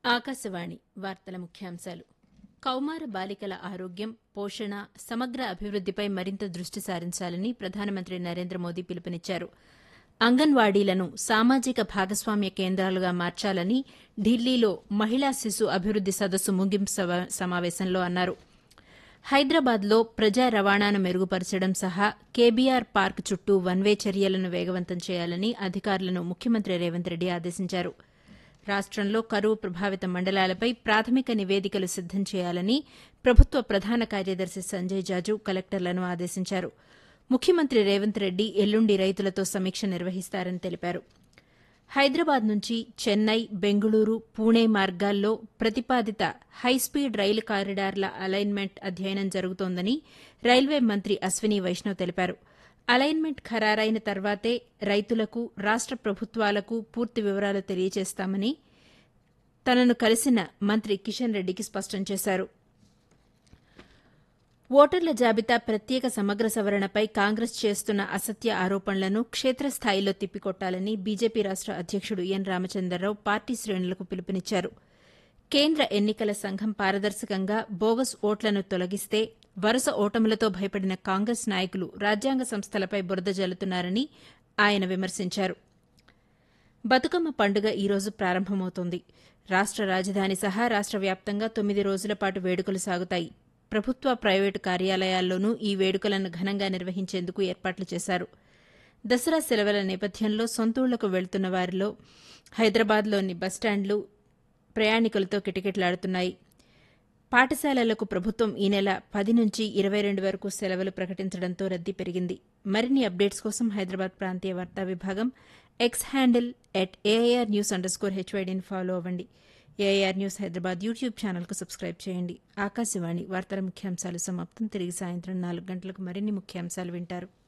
ఆకాశవాణి వార్తల ముఖ్యాంశాలు కౌమార బాలికల ఆరోగ్యం పోషణ సమగ్ర అభివృద్దిపై మరింత దృష్టి సారించాలని ప్రధానమంత్రి నరేంద్ర మోదీ పిలుపునిచ్చారు అంగన్వాడీలను సామాజిక భాగస్వామ్య కేంద్రాలుగా మార్చాలని ఢిల్లీలో మహిళా శిశు అభివృద్ది సదస్సు ముగింపు సవ- సమావేశంలో అన్నారు హైదరాబాద్లో ప్రజా రవాణాను మెరుగుపరచడం సహా కేబీఆర్ పార్క్ చుట్టూ వన్వే చర్యలను వేగవంతం చేయాలని అధికారులను ముఖ్యమంత్రి రేవంత్ రెడ్డి ఆదేశించారు రాష్టంలో కరువు ప్రభావిత మండలాలపై ప్రాథమిక నివేదికలు సిద్దం చేయాలని ప్రభుత్వ ప్రధాన కార్యదర్శి సంజయ్ జాజు కలెక్టర్లను ఆదేశించారు ముఖ్యమంత్రి రేవంత్ రెడ్డి ఎల్లుండి రైతులతో సమీక్ష నిర్వహిస్తారని తెలిపారు హైదరాబాద్ నుంచి చెన్నై బెంగుళూరు పూణే మార్గాల్లో ప్రతిపాదిత హైస్పీడ్ రైలు కారిడార్ల అలైన్మెంట్ అధ్యయనం జరుగుతోందని రైల్వే మంత్రి అశ్విని వైష్ణవ్ తెలిపారు అలైన్మెంట్ ఖరారైన తర్వాతే రైతులకు రాష్ట ప్రభుత్వాలకు పూర్తి వివరాలు తెలియజేస్తామని తనను కలిసిన మంత్రి కిషన్ రెడ్డికి స్పష్టం చేశారు ఓటర్ల జాబితా ప్రత్యేక సమగ్ర సవరణపై కాంగ్రెస్ చేస్తున్న అసత్య ఆరోపణలను క్షేత్రస్థాయిలో తిప్పికొట్టాలని బీజేపీ రాష్ట అధ్యకుడు ఎన్ రామచంద్రరావు పార్టీ శ్రేణులకు పిలుపునిచ్చారు కేంద్ర ఎన్నికల సంఘం పారదర్శకంగా బోగస్ ఓట్లను తొలగిస్తే వరుస ఓటములతో భయపడిన కాంగ్రెస్ నాయకులు రాజ్యాంగ సంస్థలపై బురద జల్లుతున్నారని ఆయన విమర్శించారు బతుకమ్మ పండుగ ఈ రోజు ప్రారంభమవుతోంది రాష్ట రాజధాని సహా రాష్ట వ్యాప్తంగా తొమ్మిది రోజుల పాటు వేడుకలు సాగుతాయి ప్రభుత్వ ప్రైవేటు కార్యాలయాల్లోనూ ఈ వేడుకలను ఘనంగా నిర్వహించేందుకు ఏర్పాట్లు చేశారు దసరా సెలవుల నేపథ్యంలో సొంతూళ్లకు వెళ్తున్న వారిలో హైదరాబాద్లోని బస్టాండ్లు ప్రయాణికులతో కిటకిటలాడుతున్నాయి పాఠశాలలకు ప్రభుత్వం ఈ నెల పది నుంచి ఇరవై రెండు వరకు సెలవులు ప్రకటించడంతో రద్దీ పెరిగింది మరిన్ని అప్డేట్స్ కోసం హైదరాబాద్ ప్రాంతీయ వార్తా విభాగం X handle at AIR news under score హెచ్వైడీని ఫాలో అవ్వండి ఏఐఆర్ న్యూస్ హైదరాబాద్ యూట్యూబ్ ఛానల్కు సబ్స్క్రైబ్ చేయండి ఆకాశవాణి వార్తల ముఖ్యాంశాలు సమాప్తం తిరిగి సాయంత్రం నాలుగు గంటలకు మరిన్ని ముఖ్యాంశాలు వింటారు